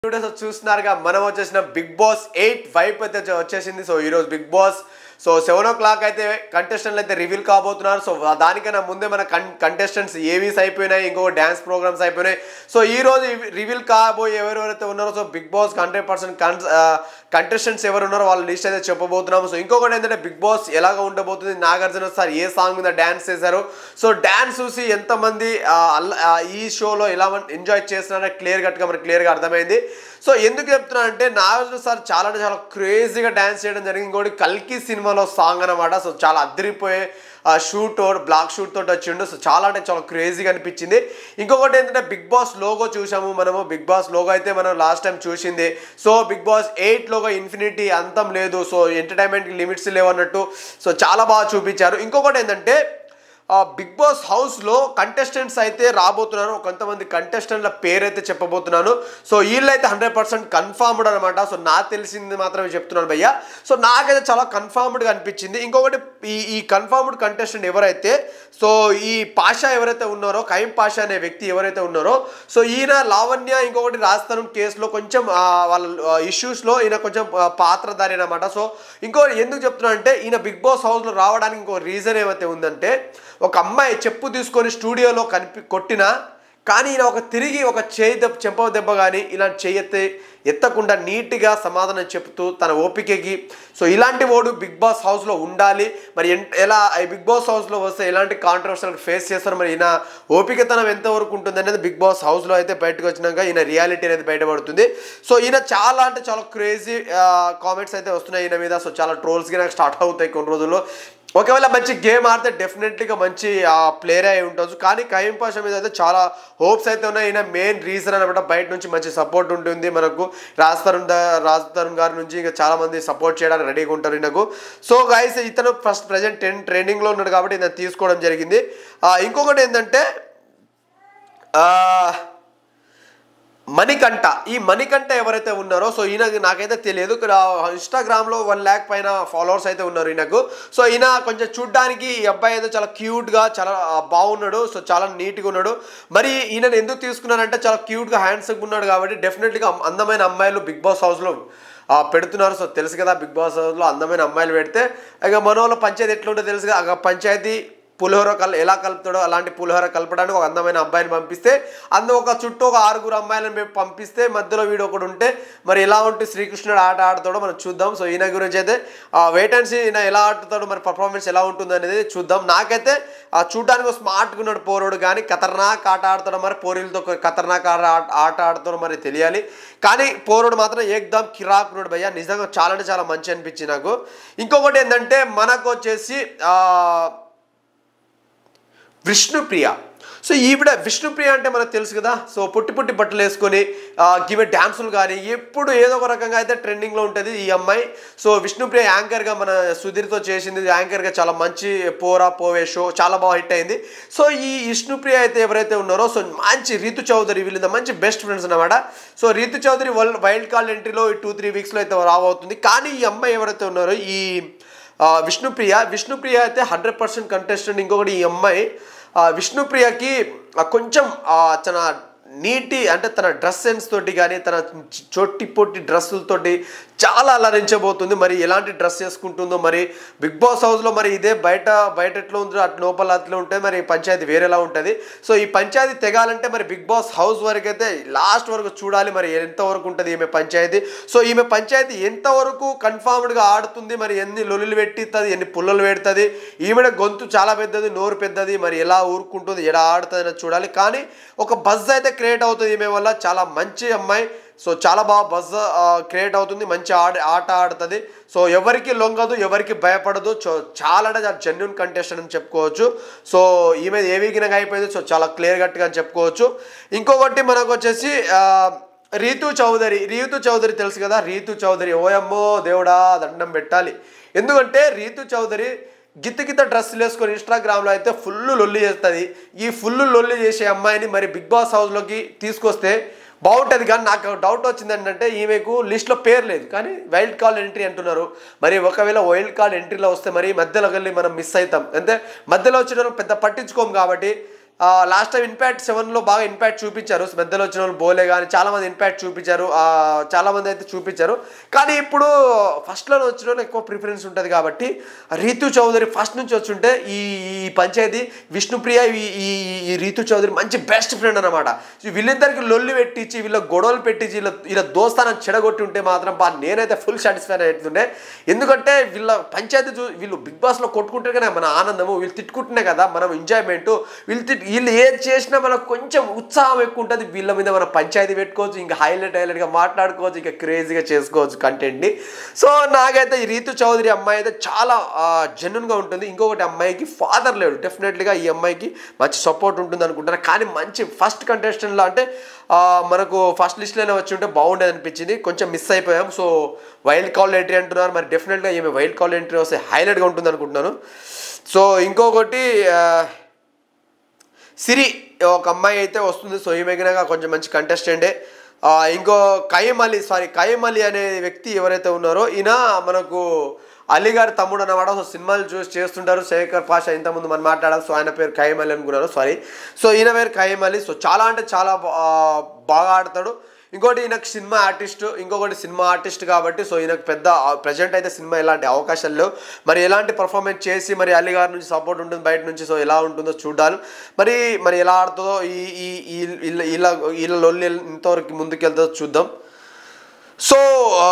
videos చూస్తున్నారుగా మనం వచ్చేసిన బిగ్ బాస్ ఎయిట్ వైప్ అయితే వచ్చే- వచ్చేసింది సో ఈరోజు Bigg Boss so seven o'clock అయితే కంటెస్టెంట్లు అయితే రివీల్ కాబోతున్నారు సో దానికన్నా ముందే మన కన్ కంటెస్టెంట్స్ ఏవీస్ అయిపోయినాయి ఇంకో డ్యాన్స్ ప్రోగ్రామ్స్ అయిపోయినాయి సో ఈ రోజు రివీల్ కాబోయే ఎవరెవరైతే ఉన్నారో so Bigg Boss hundred percent contestants ఎవరు ఉన్నారో వాళ్ళ లిస్ట్ అయితే చెప్పబోతున్నాము సో ఇంకొకటి ఏంటంటే బిగ్ బాస్ ఎలాగ ఉండబోతుంది నాగార్జున సార్ ఏ సాంగ్ మీద డ్యాన్స్ చేశారు సో డ్యాన్స్ చూసి ఎంతమంది ఆ, అల్ల- ఆ, ఈ షోలో ఎలా ఎంజాయ్ చేస్తున్నారో క్లియర్ కట్గా మనకి క్లియర్గా అర్థమైంది సో ఎందుకు చెప్తున్నా అంటే నాగార్జున సార్ చాలా అంటే చాలా క్రేజీగా డ్యాన్స్ చేయడం జరిగింది ఇంకోటి కల్కి సినిమాలో సాంగ్ అనమాట సో చాలా అద్దరిపోయే షూట్ బ్లాక్ షూట్ తోటి వచ్చిండు సో చాలా అంటే చాలా క్రేజీగా అనిపించింది ఇంకొకటి ఏంటంటే బిగ్ బాస్ లోగో చూసాము మనము బిగ్ బాస్ లోగో అయితే మనం లాస్ట్ టైం చూసింది so Bigg Boss eight logo infinity అంతం లేదు సో ఎంటర్టైన్మెంట్కి లిమిట్స్ లేవన్నట్టు సో చాలా బాగా చూపించారు ఇంకొకటి ఏంటంటే ఆ బిగ్ బాస్ హౌస్లో కంటెస్టెంట్స్ అయితే రాబోతున్నారు కొంతమంది కంటెస్టెంట్ల పేరు అయితే చెప్పబోతున్నాను సో వీళ్ళైతే హండ్రెడ్ పర్సెంట్ కన్ఫర్మ్డ్ అనమాట సో నాకు తెలిసింది మాత్రమే చెప్తున్నాను భయ్య సో నాకైతే చాలా కన్ఫర్మ్డ్గా అనిపించింది ఇంకొకటి ఈ ఈ కన్ఫర్మ్డ్ కంటెస్టెంట్ ఎవరైతే సో ఈ పాషా ఎవరైతే ఉన్నారో కైం పాషా అనే వ్యక్తి ఎవరైతే ఉన్నారో సో ఈయన లావణ్య ఇంకొకటి రాజస్థానం కేసులో కొంచెం ఆ, వాళ్ళ ఇష్యూస్లో ఈయన కొంచెం ఆ, పాత్రధారి అనమాట సో ఇంకోటి ఎందుకు చెప్తున్నా అంటే ఈయన బిగ్ బాస్ హౌస్లో రావడానికి ఇంకో రీజన్ ఏమైతే ఉందంటే ఒక అమ్మాయి చెప్పు తీసుకొని స్టూడియోలో కనిపి కొట్టినా కానీ ఈయన ఒక తిరిగి ఒక చేయి దెబ్బ చెంప దెబ్బ కానీ ఇలాంటి చేయెత్తి ఎత్తకుండా నీట్గా సమాధానం చెప్తూ తన ఓపికకి సో ఇలాంటి వాడు బిగ్ బాస్ హౌస్లో ఉండాలి మరి ఎన్- ఎలా ఈ బిగ్ బాస్ హౌస్లో వస్తే ఎలాంటి కాంట్రవర్షియల్ ఫేస్ చేస్తారు మరి ఈయన ఓపికతనం ఎంతవరకు ఉంటుంది అనేది బిగ్ బాస్ హౌస్లో అయితే బయటకు వచ్చినాక ఈయన రియాలిటీ అనేది బయటపడుతుంది సో ఈయన చాలా అంటే చాలా క్రేజీ కామెంట్స్ అయితే వస్తున్నాయి ఈయన మీద సో చాలా ట్రోల్స్కి నాకు స్టార్ట్ అవుతాయి కొన్ని రోజుల్లో ఒకవేళ మంచి గేమ్ ఆడితే డెఫినెట్లీగా మంచి ప్లేయర్ అయి ఉండొచ్చు కానీ కరీం పాషా మీద అయితే చాలా హోప్స్ అయితే ఉన్నాయి ఈయన మెయిన్ రీజన్ అనమాట బయట నుంచి మంచి సపోర్ట్ ఉంటుంది మనకు రాజ్ తరుణ్ ద- రాజ్ తరుణ్ గారి నుంచి ఇంకా చాలా మంది సపోర్ట్ చేయడానికి రెడీగా ఉంటారు ఈయనకు సో గైస్ ఇతను ఫస్ట్ ప్రజెంట్ టెన్ ట్రైనింగ్లో ఉన్నాడు కాబట్టి ఈయన తీసుకోవడం జరిగింది ఆ, ఇంకొకటి ఏంటంటే ఆ, మణికంఠ ఈ మణికంఠ ఎవరైతే ఉన్నారో సో ఈయన నాకైతే తెలియదు ఇక్కడ ఇన్స్టాగ్రామ్లో వన్ ల్యాక్ పైన ఫాలోవర్స్ అయితే ఉన్నారు ఈయనకు సో ఈయన కొంచెం చూడ్డానికి ఈ అబ్బాయి ఏదో చాలా క్యూట్గా చాలా ఆ, బాగున్నాడు సో చాలా నీట్గా ఉన్నాడు మరి ఈయనను ఎందుకు తీసుకున్నారంటే చాలా క్యూట్గా హ్యాండ్సమ్గా ఉన్నాడు కాబట్టి డెఫినెట్గా అందమైన అమ్మాయిలు బిగ్ బాస్ హౌస్లో ఆ, పెడుతున్నారు సో తెలుసు కదా బిగ్ బాస్ హౌస్లో అందమైన అమ్మాయిలు పెడితే ఇక మన వాళ్ళ పంచాయతీ ఎట్లుంటుందో తెలుసు కదా ఆ పంచాయతీ పులిహోర కల్ ఎలా కలుపుతాడో అలాంటి పులిహోర కలపడానికి ఒక అందమైన అబ్బాయిని పంపిస్తే అందు ఒక చుట్టూ ఒక ఆరుగురు అమ్మాయిలను పె- పంపిస్తే మధ్యలో వీడు ఒకడు ఉంటే మరి ఎలా ఉంటే శ్రీకృష్ణుడు ఆట ఆడతాడో మనం చూద్దాం సో ఈయన గురించి అయితే వెయిట్ అండ్ సీ ఈయన ఎలా ఆడుతాడో మరి పర్ఫార్మెన్స్ ఎలా ఉంటుంది అనేది చూద్దాం నాకైతే ఆ చూడడానికి స్మార్ట్గా ఉన్నాడు పోరోడు కానీ ఖతర్నాక్ ఆట ఆడతాడో మరి పోరీలతో ఖతర్నాక్ ఆట ఆట ఆడతాడో మరి తెలియాలి కానీ పోరోడు మాత్రం ఏకదమ్ కిరాక్ ఉన్నాడు భయ్య నిజంగా చాలా అంటే చాలా మంచి అనిపించింది నాకు ఇంకొకటి ఏంటంటే మనకు వచ్చేసి ఆ, విష్ణుప్రియ సో ఈవిడ విష్ణుప్రియ అంటే మనకు తెలుసు కదా సో పొట్టి పొట్టి బట్టలు వేసుకొని గివె డ్యాన్సులు కానీ ఎప్పుడు ఏదో ఒక రకంగా అయితే ట్రెండింగ్లో ఉంటుంది ఈ అమ్మాయి సో విష్ణుప్రియ యాంకర్గా మన సుధీర్తో చేసింది యాంకర్గా చాలా మంచి పోరా పోవే షో చాలా బాగా హిట్ అయింది సో ఈ విష్ణుప్రియ అయితే ఎవరైతే ఉన్నారో సో మంచి రీతు చౌదరి వీళ్ళ మంచి బెస్ట్ ఫ్రెండ్స్ అనమాట so Rithu Chowdary world wild card ఎంట్రీలో ఈ టూ త్రీ వీక్స్లో అయితే రాబోతుంది కానీ ఈ అమ్మాయి ఎవరైతే ఉన్నారో ఈ ఆ, విష్ణుప్రియ విష్ణుప్రియ అయితే హండ్రెడ్ పర్సెంట్ కంటెస్టెంట్ ఇంకొకటి ఈ అమ్మాయి ఆ, విష్ణుప్రియకి ఆ, కొంచెం ఆ, తన నీటి అంటే తన డ్రెస్ సెన్స్ తోటి కానీ తన చ- చొట్టి పొట్టి డ్రెస్సులతోటి చాలా అలరించబోతుంది మరి ఎలాంటి డ్రెస్ వేసుకుంటుందో మరి బిగ్ బాస్ హౌస్లో మరి ఇదే బయట బయట ఎట్లా ఉందో అటు లోపల అట్లా ఉంటుంది మరి పంచాయతీ వేరేలా ఉంటుంది సో ఈ పంచాయతీ తెగాలంటే మరి బిగ్ బాస్ హౌస్ వరకు అయితే లాస్ట్ వరకు చూడాలి మరి ఎంతవరకు ఉంటుంది ఈమె పంచాయతీ సో ఈమె పంచాయతీ ఎంతవరకు కన్ఫామ్డ్గా ఆడుతుంది మరి ఎన్ని లొల్లులు పెట్టిస్తుంది ఎన్ని పుల్లలు పెడుతుంది ఈమెడ గొంతు చాలా పెద్దది నోరు పెద్దది మరి ఎలా ఊరుకుంటుంది ఎలా ఆడుతుంది అనేది చూడాలి కానీ ఒక బజ్ అయితే క్రియేట్ అవుతుంది ఈమె వల్ల చాలా మంచి అమ్మాయి సో చాలా బాగా బజ్ క్రియేట్ అవుతుంది మంచి ఆడ ఆట ఆడుతుంది సో ఎవరికి లొంగదు ఎవరికి భయపడదు చో చాలా అంటే చాలా జెన్యున్ కంటెస్టెంట్ అని చెప్పుకోవచ్చు సో ఈమె ఏ వీకినగా అయిపోయింది సో చాలా క్లియర్ కట్గా అని చెప్పుకోవచ్చు ఇంకొకటి మనకు వచ్చేసి ఆ, రీతు చౌదరి రీతు చౌదరి తెలుసు కదా రీతు చౌదరి ఓయమ్మో దేవుడా దండం పెట్టాలి ఎందుకంటే రీతు చౌదరి గిత్త గిత్త డ్రెస్సులు వేసుకొని ఇన్స్టాగ్రామ్లో అయితే ఫుల్ లొల్లి చేస్తుంది ఈ ఫుల్ లొల్లి చేసే అమ్మాయిని మరి బిగ్ బాస్ హౌస్లోకి తీసుకొస్తే బాగుంటుంది కానీ నాకు డౌట్ వచ్చింది ఏంటంటే ఈమెకు లిస్ట్లో పేరు లేదు కానీ వైల్డ్ కార్డ్ ఎంట్రీ అంటున్నారు మరి ఒకవేళ వైల్డ్ కార్డ్ ఎంట్రీలో వస్తే మరి మధ్యలో వెళ్ళి మనం మిస్ అవుతాం అంటే మధ్యలో వచ్చిన పెద్ద పట్టించుకోము కాబట్టి లాస్ట్ టైం ఇంపాక్ట్ సెవెన్లో బాగా ఇంపాక్ట్ చూపించారు మధ్యలో వచ్చిన వాళ్ళు బోలే కానీ చాలామంది ఇంపాక్ట్ చూపించారు ఆ, చాలామంది అయితే చూపించారు కానీ ఇప్పుడు ఫస్ట్లో వచ్చిన వాళ్ళు ఎక్కువ ప్రిఫరెన్స్ ఉంటుంది కాబట్టి రీతు చౌదరి ఫస్ట్ నుంచి వచ్చుంటే ఈ ఈ పంచాయతీ విష్ణుప్రియ ఈ ఈ ఈ రీతు చౌదరి మంచి బెస్ట్ ఫ్రెండ్ అనమాట వీళ్ళిద్దరికి లొల్లి పెట్టించి వీళ్ళ గొడవలు పెట్టించి వీళ్ళ వీళ్ళ దోస్తానం చెడగొట్టి ఉంటే మాత్రం బా నేనైతే ఫుల్ సాటిస్ఫై అవుతుండే ఎందుకంటే వీళ్ళ పంచాయతీ చూ వీళ్ళు బిగ్ బాస్లో కొట్టుకుంటే కదా మన ఆనందము వీళ్ళు తిట్టుకుంటున్నాయి కదా మనం ఎంజాయ్మెంట్ వీళ్ళు తిట్ వీళ్ళు ఏది చేసినా మనకు కొంచెం ఉత్సాహం ఎక్కువ ఉంటుంది వీళ్ళ మీద మన పంచాయతీ పెట్టుకోవచ్చు ఇంకా హైలైట్ హైలైట్గా మాట్లాడుకోవచ్చు ఇంకా క్రేజీగా చేసుకోవచ్చు కంటెంట్ని సో నాకైతే ఈ రీతు చౌదరి అమ్మాయి అయితే చాలా జెన్యున్గా ఉంటుంది ఇంకొకటి అమ్మాయికి ఫాదర్ లేడు డెఫినెట్లీగా ఈ అమ్మాయికి మంచి సపోర్ట్ ఉంటుంది అనుకుంటాను కానీ మంచి ఫస్ట్ కంటెస్టెంట్లో అంటే ఆ, మనకు ఫస్ట్ లిస్ట్లోనే వచ్చి ఉంటే బాగుండేది అనిపించింది కొంచెం మిస్ అయిపోయాం సో వైల్డ్ కాల్ ఎంట్రీ అంటున్నారు మరి డెఫినెట్గా ఈమె వైల్డ్ కాల్ ఎంట్రీ వస్తే హైలైట్గా ఉంటుంది అనుకుంటున్నాను సో ఇంకొకటి ఆ, సిరి ఒక అమ్మాయి అయితే వస్తుంది సో ఈమె గినక కొంచెం మంచి కంటెస్టెంటే ఆ, ఇంకో కయ్యం అలీ సారీ కయ్యం అలీ అనే వ్యక్తి ఎవరైతే ఉన్నారో ఈయన మనకు అలీ గారి తమ్ముడు అన్నమాట సో సినిమాలు చూసి చేస్తుంటారు శేఖర్ పాషా ఇంతకుముందు మనం మాట్లాడాలి సో ఆయన పేరు కయ్యం అలీ అనుకున్నారు సారీ సో ఈయన పేరు కయ్యం అలీ సో చాలా అంటే చాలా బా- ఆ, బాగా ఆడతాడు ఇంకోటి ఈయనకు సినిమా ఆర్టిస్ట్ ఇంకొకటి సినిమా ఆర్టిస్ట్ కాబట్టి సో ఈయనకు పెద్ద ప్రజెంట్ అయితే సినిమా ఎలాంటి అవకాశాలు లేవు మరి ఎలాంటి పర్ఫార్మెన్స్ చేసి మరి అలీ గారి నుంచి సపోర్ట్ ఉంటుంది బయట నుంచి సో ఎలా ఉంటుందో చూడాలి మరి మరి ఎలా ఆడుతుందో ఈ ఈ ఈ- వీళ్ళ వీళ్ళ వీళ్ళ లొల్లి ఇంతవరకు ముందుకెళ్తుందో చూద్దాం సో ఆ,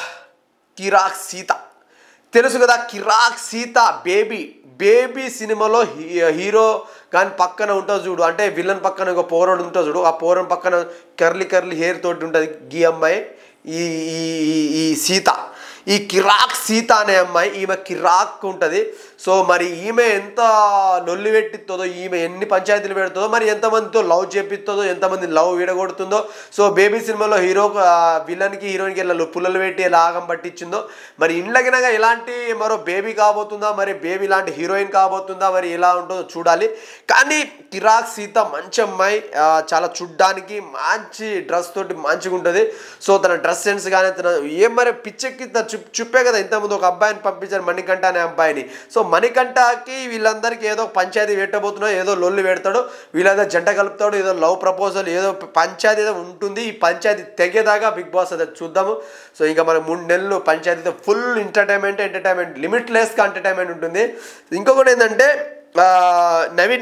కిరాక్ సీత తెలుసు కదా కిరాక్ సీత బేబీ బేబీ సినిమాలో హీ- హీరో కానీ పక్కన ఉంటుంది చూడు అంటే విలన్ పక్కన ఒక పోరడు ఉంటుంది చూడు ఆ పోరన్ పక్కన కర్లీ కర్లీ హెయిర్ తోటి ఉంటుంది గీ అమ్మాయి ఈ ఈ ఈ- ఈ సీత ఈ కిరాక్ సీత అనే అమ్మాయి ఈమె కిరాక్ ఉంటుంది సో మరి ఈమె ఎంత లొల్లి పెట్టిస్తుందో ఈమె ఎన్ని పంచాయతీలు పెడుతుందో మరి ఎంతమందితో లవ్ చేపిస్తుందో ఎంతమంది లవ్ విడగొడుతుందో సో బేబీ సినిమాలో హీరో విలన్కి హీరోయిన్కి ఇలా పుల్లలు పెట్టి లాగం పట్టించిందో మరి ఇండ్లకినగా ఎలాంటి మరో బేబీ కాబోతుందా మరి బేబీ లాంటి హీరోయిన్ కాబోతుందా మరి ఎలా ఉంటుందో చూడాలి కానీ కిరాక్ సీత మంచి అమ్మాయి ఆ, చాలా చూడ్డానికి మంచి డ్రెస్ తోటి మంచిగా ఉంటుంది సో తన డ్రెస్ సెన్స్ కానీ తన ఏం మరి పిచ్చెక్కి తను చూప్ చూపే కదా ఇంతకుముందు ఒక అబ్బాయిని పంపించారు మణికంఠ అనే అబ్బాయిని సో మణికంఠకి వీళ్ళందరికీ ఏదో పంచాయతీ పెట్టబోతున్నాడు ఏదో లొల్లి పెడతాడు వీళ్ళేదో జంట కలుపుతాడు ఏదో లవ్ ప్రపోజల్ ఏదో పంచాయతీ ఏదో ఉంటుంది ఈ పంచాయతీ తెగేదాకా బిగ్ బాస్ అదే చూద్దాము సో ఇంకా మన మూడు నెలలు పంచాయతీతో ఫుల్ ఎంటర్టైన్మెంట్ ఎంటర్టైన్మెంట్ లిమిట్లెస్గా ఎంటర్టైన్మెంట్ ఉంటుంది ఇంకొకటి ఏంటంటే ఆ, నవీన్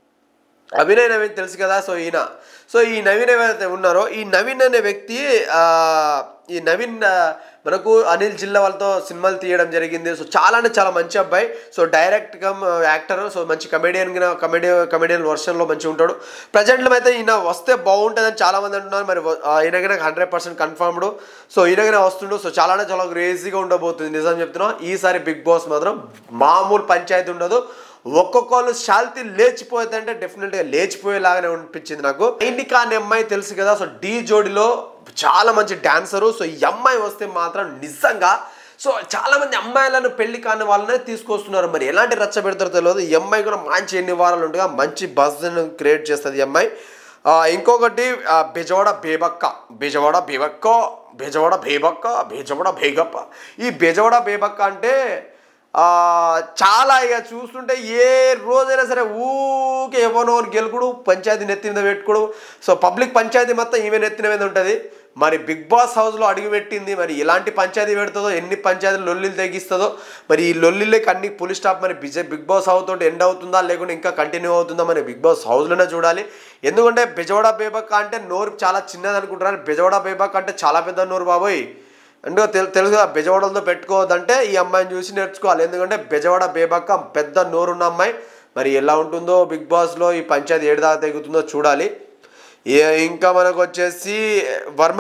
అభినయ్ నవీన్ తెలుసు కదా సో ఈయన సో ఈ నవీన్ ఎవరైతే ఉన్నారో ఈ నవీన్ అనే వ్యక్తి ఆ, ఈ నవీన్ ఆ, మనకు అనిల్ జిల్లా వాళ్ళతో సినిమాలు తీయడం జరిగింది సో చాలా అంటే చాలా మంచి అబ్బాయి so direct come actor so మంచి కమెడియన్ కమెడీ కమెడియన్ వర్షన్లో మంచిగా ఉంటాడు ప్రజెంట్లో అయితే ఈయన వస్తే బాగుంటుందని చాలా మంది అంటున్నారు మరి వ- ఆ, ఈయనకైనా హండ్రెడ్ పర్సెంట్ కన్ఫర్మ్డ్ సో ఈయనకైనా వస్తుండు సో చాలా అంటే చాలా క్రేజీగా ఉండబోతుంది నిజం చెప్తున్నా ఈసారి బిగ్ బాస్ మాత్రం మామూలు పంచాయతీ ఉండదు ఒక్కొక్కళ్ళు శాల్తీ లేచిపోయేదంటే డెఫినెట్గా లేచిపోయేలాగానే అనిపించింది నాకు ఇండికా అనే అమ్మాయి తెలుసు కదా సో డీ జోడిలో చాలా మంచి డాన్సరు సో ఈ అమ్మాయి వస్తే మాత్రం నిజంగా సో చాలా మంది అమ్మాయిలను పెళ్లి కాని వాళ్ళనే తీసుకొస్తున్నారు మరి ఎలాంటి రచ్చ పెడతారో తెలియదు ఈ అమ్మాయి కూడా మంచి ఎన్ని వారాలు ఉండగా మంచి బజ్ క్రియేట్ చేస్తుంది ఈ అమ్మాయి ఆ, ఇంకొకటి ఆ, బెజవాడ బేబక్క బెజవాడ బేబక్క బెజవాడ బేబక్క బెజవాడ బేగప్ప ఈ బెజవాడ బేబక్క అంటే ఆ, చాలా ఇక చూస్తుంటే ఏ రోజైనా సరే ఊకే ఎవనో ఒకరు గెలుకుడు పంచాయతీ నెత్తి మీద పెట్టుకోడు సో పబ్లిక్ పంచాయతీ మొత్తం ఈమె నెత్తిన మీద ఉంటుంది మరి బిగ్ బాస్ హౌస్లో అడుగు పెట్టింది మరి ఎలాంటి పంచాయతీ పెడుతుందో ఎన్ని పంచాయతీలు లొల్లిలు తెగిస్తుందో మరి ఈ లొల్లిలకి అన్ని పులి స్టాప్ మరి బిజ బిగ్ బాస్ హౌస్ తోటి ఎండ్ అవుతుందా లేకుంటే ఇంకా కంటిన్యూ అవుతుందా మరి బిగ్ బాస్ హౌస్లోనే చూడాలి ఎందుకంటే బెజవాడ బేబక్ అంటే నోరు చాలా చిన్నది అనుకుంటున్నారు బెజవాడ బేబక్ అంటే చాలా పెద్ద నోరు బాబోయ్ అంటే తెలు తెలుసు కదా బెజవాడలతో పెట్టుకోవద్దంటే ఈ అమ్మాయిని చూసి నేర్చుకోవాలి ఎందుకంటే బెజవాడ బేబక్క పెద్ద నోరున్న అమ్మాయి మరి ఎలా ఉంటుందో బిగ్ బాస్లో ఈ పంచాయతీ ఏడు దాకా తెగుతుందో చూడాలి ఏ- ఇంకా మనకు వచ్చేసి వర్మ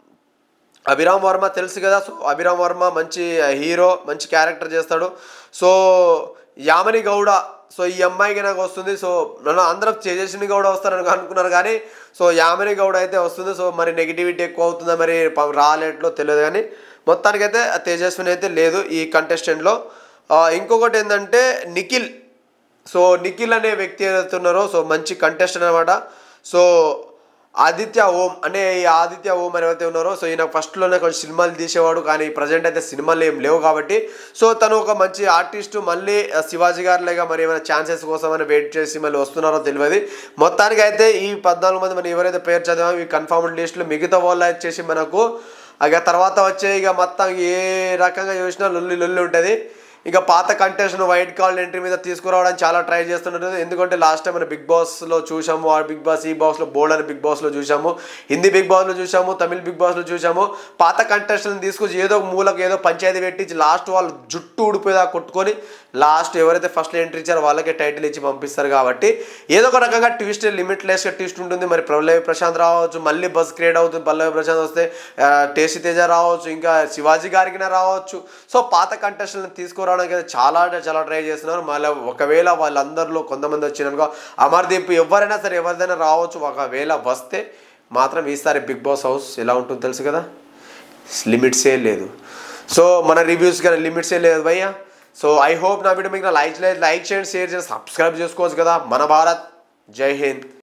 అభిరామ్ వర్మ తెలుసు కదా సో అభిరామ్ వర్మ మంచి హీరో మంచి క్యారెక్టర్ చేస్తాడు సో యామని గౌడ సో ఈ అమ్మాయికి నాకు వస్తుంది సో నన్ను అందరం తేజస్విని గౌడ వస్తారని అనుకున్నారు కానీ సో యామని గౌడ అయితే వస్తుంది సో మరి నెగిటివిటీ ఎక్కువ అవుతుందా మరి ప- రాలేట్లో తెలియదు కానీ మొత్తానికైతే ఆ తేజస్విని అయితే లేదు ఈ కంటెస్టెంట్లో ఇంకొకటి ఏంటంటే నిఖిల్ సో నిఖిల్ అనే వ్యక్తి ఏదైతే ఉన్నారో సో మంచి కంటెస్టెంట్ అనమాట సో ఆదిత్య ఓం అనే ఈ ఆదిత్య ఓం అని ఎవరైతే ఉన్నారో సో ఈయన ఫస్ట్లోనే కొంచెం సినిమాలు తీసేవాడు కానీ ప్రజెంట్ అయితే సినిమాలు ఏం లేవు కాబట్టి సో తను ఒక మంచి ఆర్టిస్ట్ మళ్ళీ ఆ, శివాజీ గారిలాగా మరి ఏమైనా ఛాన్సెస్ కోసం అని వెయిట్ చేసి మళ్ళీ వస్తున్నారో తెలియదు మొత్తానికి అయితే ఈ పద్నాలుగు మంది మనం ఎవరైతే పేరు చదివామో ఈ కన్ఫర్మ్డ్ లిస్టులో మిగతా వాళ్ళు వచ్చేసి మనకు ఇక తర్వాత వచ్చే ఇక మొత్తం ఏ రకంగా చూసినా లొల్లి లొల్లి ఉంటుంది ఇక పాత కంటెస్ట్ను వైట్ కార్డ్ ఎంట్రీ మీద తీసుకురావడానికి చాలా ట్రై చేస్తున్నారు ఎందుకంటే లాస్ట్ టైం మన బిగ్ బాస్లో చూసాము ఆ బిగ్ బాస్ ఈ బాస్లో బోల్డ్ అని బిగ్ బాస్లో చూసాము హిందీ బిగ్ బాస్లో చూసాము తమిళ్ బిగ్ బాస్లో చూసాము పాత కంటెస్ట్ని తీసుకొచ్చి ఏదో ఒక మూలకు ఏదో పంచాయతీ పెట్టించి లాస్ట్ వాళ్ళు జుట్టు ఊడిపోయేదా కొట్టుకొని లాస్ట్ ఎవరైతే ఫస్ట్ ఎంట్రీ ఇచ్చారో వాళ్ళకే టైటిల్ ఇచ్చి పంపిస్తారు కాబట్టి ఏదో ఒక రకంగా ట్విస్ట్ లిమిట్లెస్గా ట్విస్ట్ ఉంటుంది మరి పల్లవి ప్రశాంత్ రావచ్చు మళ్ళీ బస్ క్రియేట్ అవుతుంది పల్లవి ప్రశాంత్ వస్తే ఆ, టేసి తేజ రావచ్చు ఇంకా శివాజీ గారికి రావచ్చు సో పాత కంటెస్ట్లను తీసుకురావడానికి అయితే చాలా అంటే చాలా ట్రై చేస్తున్నారు మళ్ళీ ఒకవేళ వాళ్ళందరిలో కొంతమంది వచ్చినానుకో అమర్దీప్ ఎవరైనా సరే ఎవరిదైనా రావచ్చు ఒకవేళ వస్తే మాత్రం ఈసారి బిగ్ బాస్ హౌస్ ఎలా ఉంటుందో తెలుసు కదా లిమిట్సే లేదు సో మన రివ్యూస్ కానీ లిమిట్సే లేదు భయ్యా సో ఐ హోప్ నా వీడియో మీకు లైక్ లేదు లైక్ చేయండి షేర్ చేయండి సబ్స్క్రైబ్ చేసుకోవచ్చు కదా మన భారత్ జై హింద్